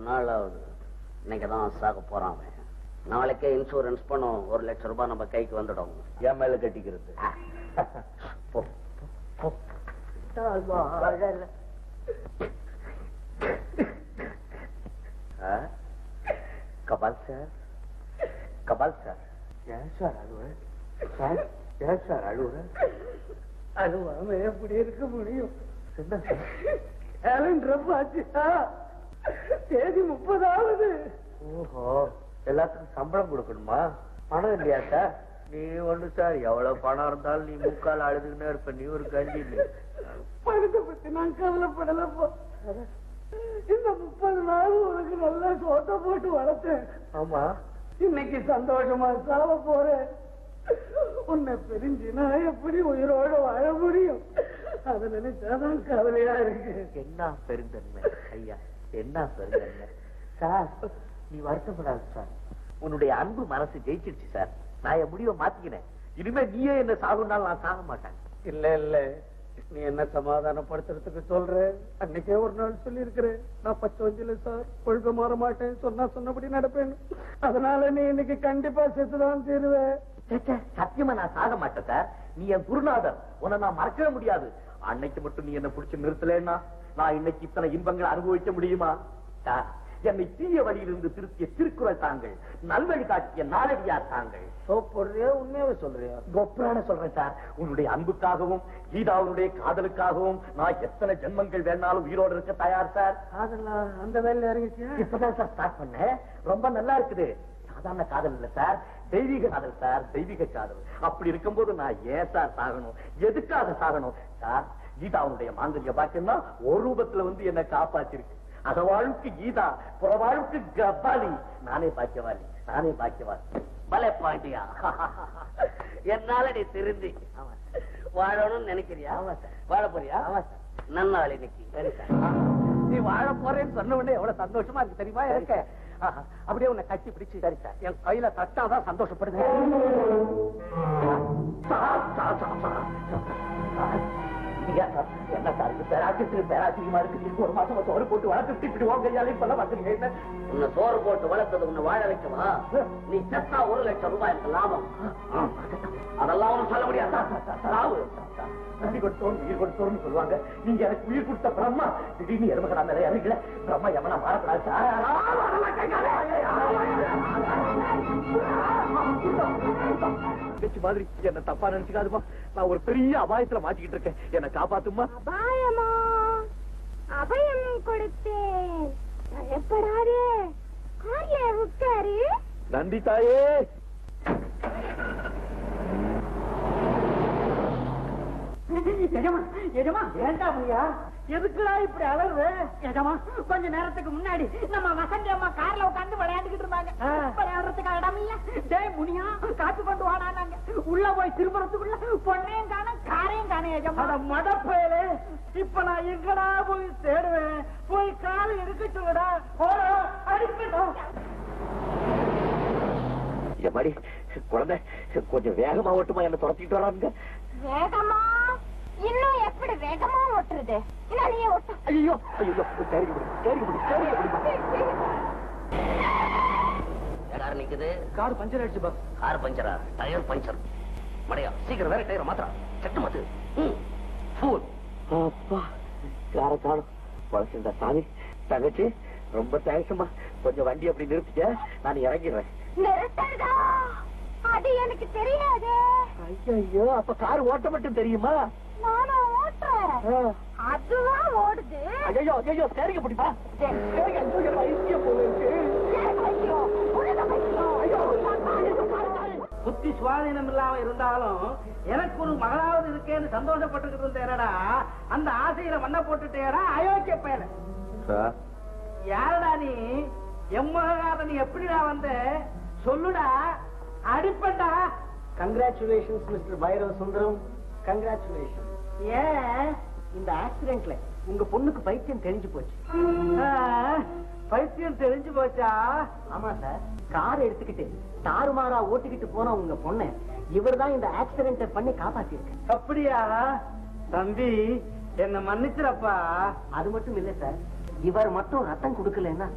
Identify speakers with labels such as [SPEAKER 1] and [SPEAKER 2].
[SPEAKER 1] நாள் ஆகுது இன்னைக்கு தான் சாக போறான் அவன் நாளைக்கே இன்சூரன்ஸ் பணம் ஒரு லட்சம் ரூபாய் நம்ம கைக்கு வந்துடும்
[SPEAKER 2] என் மேல கட்டிக்கிறது
[SPEAKER 1] போ, போ, போ.
[SPEAKER 2] ஆ? கபால் சார் கபால் சார் ஏன் சார் அழுவ சார் ஏன் சார் அழுவ
[SPEAKER 3] அழுவாம எப்படி இருக்க முடியும்
[SPEAKER 2] என்ன சார்
[SPEAKER 3] கேலண்டர் பாத்தியா தேதி முப்பதாவது
[SPEAKER 2] ஓஹோ எல்லாத்துக்கும் சம்பளம் கொடுக்கணுமா பணம் இல்லையா சார் நீ ஒண்ணு சார் எவ்வளவு பணம் இருந்தாலும் நீ முக்கால் அழுதுகிட்டே இருப்ப நீ ஒரு கஞ்சி இல்லை
[SPEAKER 3] பணத்தை பத்தி நான் கவலைப்படலப்போ இந்த முப்பது நாள் உனக்கு நல்லா சோத்த போட்டு வளர்த்தேன்
[SPEAKER 2] ஆமா
[SPEAKER 3] இன்னைக்கு சந்தோஷமா சாவ போறேன் உன்னை பிரிஞ்சு நான் எப்படி உயிரோட வாழ முடியும் அதை நினைச்சாதான் கவலையா இருக்கு
[SPEAKER 2] என்ன பெருந்தன்மை ஐயா என்ன பெருந்தன்மை சார் நீ வருத்தப்படாத சார் உன்னுடைய அன்பு மனசு ஜெயிச்சிருச்சு சார் நான் என் முடிவை மாத்திக்கினேன் இனிமே நீயே என்ன சாகுனாலும் நான் சாக மாட்டேன்
[SPEAKER 3] இல்ல இல்ல நீ என்ன சமாதானப்படுத்துறதுக்கு சொல்ற அன்னைக்கே ஒரு நாள் சொல்லி இருக்கிறேன் நான் பச்சை வஞ்சில சார் கொள்கை மாற மாட்டேன் சொன்னா சொன்னபடி நடப்பேன் அதனால நீ இன்னைக்கு கண்டிப்பா செத்துதான் தீருவேன்
[SPEAKER 2] ச்சே, ச்சே, சத்தியமா நான் சாக மாட்டேன் சார் நீ என் குருநாதர் உன்னை நான் மறக்கவே முடியாது அன்னைக்கு மட்டும் நீ என்ன பிடிச்சு நிறுத்தலைன்னா நான் இன்னைக்கு இத்தனை இன்பங்களை அனுபவிக்க முடியுமா சார் என்னை தீய வழியிலிருந்து திருத்திய திருக்குறள் தாங்கள் நல்வழி காட்டிய நாளடியார் தாங்கள்
[SPEAKER 3] போடுறியா உண்மையாவே சொல்றியா
[SPEAKER 2] கொப்ரான சொல்றேன் சார் உன்னுடைய அன்புக்காகவும் கீதாவுடைய காதலுக்காகவும் நான் எத்தனை ஜென்மங்கள் வேணாலும் உயிரோடு இருக்க தயார் சார்
[SPEAKER 3] அதெல்லாம் அந்த வேலையில இறங்கிச்சியா
[SPEAKER 2] இப்பதான் சார் ஸ்டார்ட் பண்ணேன் ரொம்ப நல்லா இருக்குது சாதாரண காதல் இல்ல சார் தெய்வீக காதல் சார் தெய்வீக காதல் அப்படி இருக்கும்போது நான் ஏன் சார் சாகணும் எதுக்காக சாகணும் சார் கீதாவுடைய மாங்கல்ய பாக்கியம்னா ஒரு ரூபத்துல வந்து என்ன காப்பாத்திருக்கு அகவாழ்வுக்கு கீதா புறவாழ்வுக்கு கபாலி நானே பாக்கியவாளி நானே பாக்கியவாளி
[SPEAKER 1] பலே பாண்டியா என்னால நீ திருந்தி வாழணும்னு நினைக்கிறியா
[SPEAKER 2] ஆமா சார்.
[SPEAKER 1] வாழ போறியா
[SPEAKER 2] ஆமா சார்.
[SPEAKER 1] நன்னாள் இன்னைக்கு
[SPEAKER 2] சரி சார்
[SPEAKER 3] நீ வாழ போறேன்னு சொன்ன உடனே எவ்வளவு சந்தோஷமா இருக்கு தெரியுமா
[SPEAKER 2] சரி
[SPEAKER 3] இருக்க ஆஹா, அப்படியே உன்னை கட்டி பிடிச்சு
[SPEAKER 2] சரி சார்.
[SPEAKER 3] என் கையில தட்டாதான் சந்தோஷப்படுது
[SPEAKER 2] sir, sir, sir, sir, sir. நீங்க சார், என்ன சார் இது பேராசிரியர் பேராசிரியமா இருக்கு ஒரு மாசம் சோறு போட்டு வளர்த்து இப்படி உங்க கையாலே இப்பெல்லாம் வந்துருங்க என்ன
[SPEAKER 1] உன்னை சோறு போட்டு வளர்த்தது உன்னை வாழ வைக்கவா நீ செத்தா ஒரு லட்சம் ரூபாய் எனக்கு லாபம் அதெல்லாம் ஒண்ணும் சொல்ல முடியாது சாவு.
[SPEAKER 2] நன்றி கொடுத்தோம் உயிர் கொடுத்தோம்னு சொல்லுவாங்க நீங்க எனக்கு உயிர் கொடுத்த பிரம்மா திடீர்னு எருமகடா மேல இறங்கல பிரம்மா எவனா மாறக்கூடாது சார் மாதிரி என்ன தப்பா நினைச்சுக்காதுமா நான் ஒரு பெரிய அபாயத்துல மாட்டிக்கிட்டு இருக்கேன் என்ன காப்பாத்துமா
[SPEAKER 4] அபாயமா அபயம் கொடுத்தேன் பயப்படாதே கார்ல உட்காரு
[SPEAKER 2] நன்றி தாயே
[SPEAKER 3] எஜமா எஜமா வேண்டாம் ஐயா எதுக்குடா இப்படி அலறுற
[SPEAKER 4] எஜமா கொஞ்ச நேரத்துக்கு முன்னாடி நம்ம வசந்தி அம்மா கார்ல உட்கார்ந்து விளையாண்டுகிட்டு இருந்தாங்க
[SPEAKER 3] ஆ.
[SPEAKER 4] விளையாடுறதுக்கு இடம் இல்ல டேய் முனியா காப்பி கொண்டு வாடானாங்க உள்ள போய் திரும்புறதுக்குள்ள பொண்ணையும் காணும் காரையும் காணும் எஜமா
[SPEAKER 3] அட மடப்பயலே இப்ப நான் எங்கடா போய் தேடுவேன் போய் காலை இருக்க சொல்லுடா போடா அடிப்படா
[SPEAKER 2] எம்மாடி குழந்தை கொஞ்சம் வேகமா ஓட்டுமா என்ன துரத்திட்டு வராங்க
[SPEAKER 4] வேகமா இன்னும் எப்படி வேகமா ஓட்டுறது என்ன நீயே ஓட்டு
[SPEAKER 2] ஐயோ ஐயோ சரி சரி சரி
[SPEAKER 1] யார் நிக்குது
[SPEAKER 3] கார் பஞ்சர் ஆயிடுச்சு பாஸ்
[SPEAKER 1] கார் பஞ்சரா டயர் பஞ்சர் மடையா சீக்கிரம் வேற டயர் மாத்திரா சட்டு மாத்து ம். ஃபூல்.
[SPEAKER 2] அப்பா யார காணும் பழசுண்டா சாமி தங்கச்சி ரொம்ப தேங்க்ஸ்மா கொஞ்சம் வண்டி அப்படி நிறுத்திக்க நான் இறங்கிடுறேன்
[SPEAKER 4] நிறுத்தடா அது எனக்கு தெரியாது
[SPEAKER 2] ஐயோ அப்ப கார் ஓட்ட மட்டும் தெரியுமா
[SPEAKER 4] நானும் ஓட்டுறேன் அதுவா ஓடுது
[SPEAKER 2] ஐயோ ஐயோ சரிங்க பிடிப்பா சரிங்க ஐயோ ஐயோ போயிருக்கு
[SPEAKER 4] ஐயோ, உழுத பைத்தியம். ஐயோ,
[SPEAKER 3] புத்தி சுவாதீனம் இல்லாம இருந்தாலும் எனக்கு ஒரு மகளாவது இருக்கேன்னு சந்தோஷப்பட்டுக்கிட்டு இருந்தேனடா அந்த ஆசையில மண்ணை போட்டுட்டேடா அயோக்கிய பயல
[SPEAKER 2] சார்
[SPEAKER 3] யாரடா நீ எம்மகாத நீ எப்படிடா வந்த சொல்லுடா அடிப்பண்டா congratulations mister Bhairava Sundaram congratulation ஏன் இந்த ஆக்சிடென்ட்ல உங்க பொண்ணுக்கு பைத்தியம் தெரிஞ்சு போச்சு பைத்தியம் தெரிஞ்சு போச்சா ஆமா சார் கார் எடுத்துக்கிட்டு தாறுமாறா ஓட்டிக்கிட்டு போன உங்க பொண்ணு இவர்தான் இந்த ஆக்சிடென்ட் பண்ணி காப்பாத்திருக்கு அப்படியா தம்பி என்ன மன்னிச்சிரப்பா அது மட்டும் இல்ல சார் இவர் மட்டும் ரத்தம் கொடுக்கலன்னா